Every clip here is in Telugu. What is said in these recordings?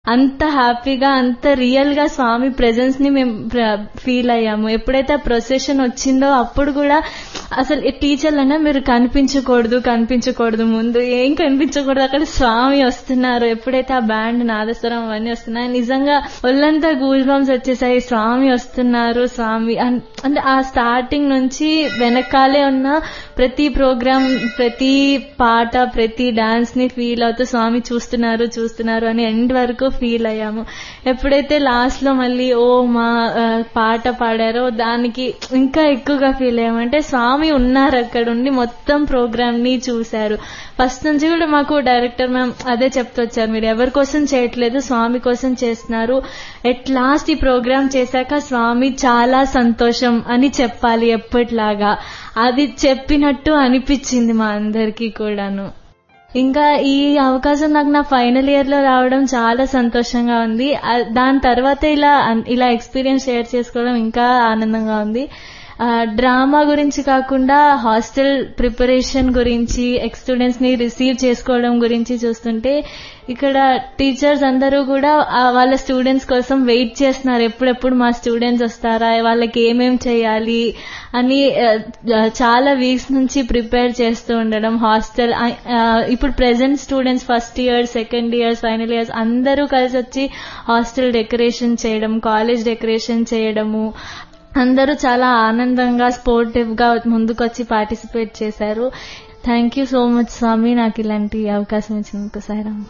అంత హ్యాపీగా అంత రియల్ గా స్వామి ప్రెజెన్స్ ని మేము ఫీల్ అయ్యాము ఎప్పుడైతే ఆ ప్రొసెషన్ వచ్చిందో అప్పుడు కూడా అసలు టీచర్లన్నా మీరు కనిపించకూడదు కనిపించకూడదు ముందు ఏం కనిపించకూడదు అక్కడ స్వామి వస్తున్నారు ఎప్పుడైతే ఆ బ్యాండ్ నాదస్వరం అవన్నీ వస్తున్నాయి నిజంగా ఒళ్ళంతా గూజ్ బంప్స్ వచ్చేసాయి స్వామి వస్తున్నారు స్వామి అన్- అంటే ఆ స్టార్టింగ్ నుంచి వెనకాలే ఉన్న ప్రతి ప్రోగ్రామ్ ప్రతి పాట ప్రతి డాన్స్ ని ఫీల్ అవుతూ స్వామి చూస్తున్నారు చూస్తున్నారు అని ఎండ్ వరకు ఫీల్ అయ్యాము ఎప్పుడైతే లాస్ట్ లో మళ్ళీ ఓ మా ఆ, పాట పాడారో దానికి ఇంకా ఎక్కువగా ఫీల్ అయ్యాము అంటే స్వామి ఉన్నారు అక్కడ ఉండి మొత్తం ప్రోగ్రామ్ ని చూశారు ఫస్ట్ నుంచి కూడా మాకు డైరెక్టర్ మ్యామ్ అదే చెప్తూ వచ్చారు మీరు ఎవరి కోసం చేయట్లేదు స్వామి కోసం చేస్తున్నారు ఎట్ లాస్ట్ ఈ ప్రోగ్రామ్ చేశాక స్వామి చాలా సంతోషం అని చెప్పాలి ఎప్పటిలాగా అది చెప్పినట్టు అనిపించింది మా అందరికీ కూడాను ఇంకా ఈ అవకాశం నాకు నా ఫైనల్ ఇయర్ లో రావడం చాలా సంతోషంగా ఉంది ఆ- దాని తర్వాత ఇలా అన్- ఇలా ఎక్స్పీరియన్స్ షేర్ చేసుకోవడం ఇంకా ఆనందంగా ఉంది ఆ, డ్రామా గురించి కాకుండా హాస్టల్ ప్రిపరేషన్ గురించి ఎక్స్ స్టూడెంట్స్ ని రిసీవ్ చేసుకోవడం గురించి చూస్తుంటే ఇక్కడ టీచర్స్ అందరూ కూడా ఆ, వాళ్ళ స్టూడెంట్స్ కోసం వెయిట్ చేస్తున్నారు ఎప్పుడెప్పుడు మా స్టూడెంట్స్ వస్తారా వాళ్ళకి ఏమేం చేయాలి అని ఆ, ఆ, చాలా వీక్స్ నుంచి ప్రిపేర్ చేస్తూ ఉండడం హాస్టల్ ఆ, ఆ, ఇప్పుడు present students first year second years final years అందరూ కలిసి వచ్చి హాస్టల్ డెకరేషన్ చేయడం కాలేజ్ డెకరేషన్ చేయడము అందరూ చాలా ఆనందంగా స్పోర్టివ్ గా ముందుకొచ్చి పార్టిసిపేట్ చేశారు thank you so much Swami నాకు ఇలాంటి అవకాశం ఇచ్చినందుకు సాయిరామ్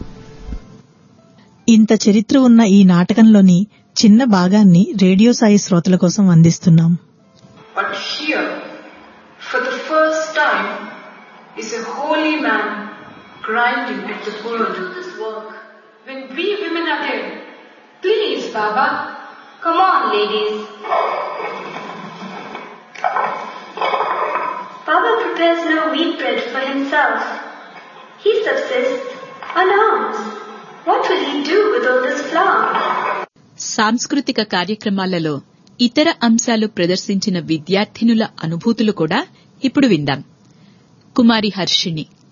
ఇంత చరిత్ర ఉన్న ఈ నాటకంలోని చిన్న భాగాన్ని రేడియో సాయి శ్రోతల కోసం అందిస్తున్నాం But here, for the first time, is a holy man grinding at the world. Do this work when we women are there. Please, Baba. Come on, ladies. Baba prepares no wheat bread for himself. He subsists on alms. What will he do with all this flour? సాంస్కృతిక కార్యక్రమాలలో ఇతర అంశాలు ప్రదర్శించిన విద్యార్థినుల అనుభూతులు కూడా ఇప్పుడు విందాం కుమారి హర్షిణి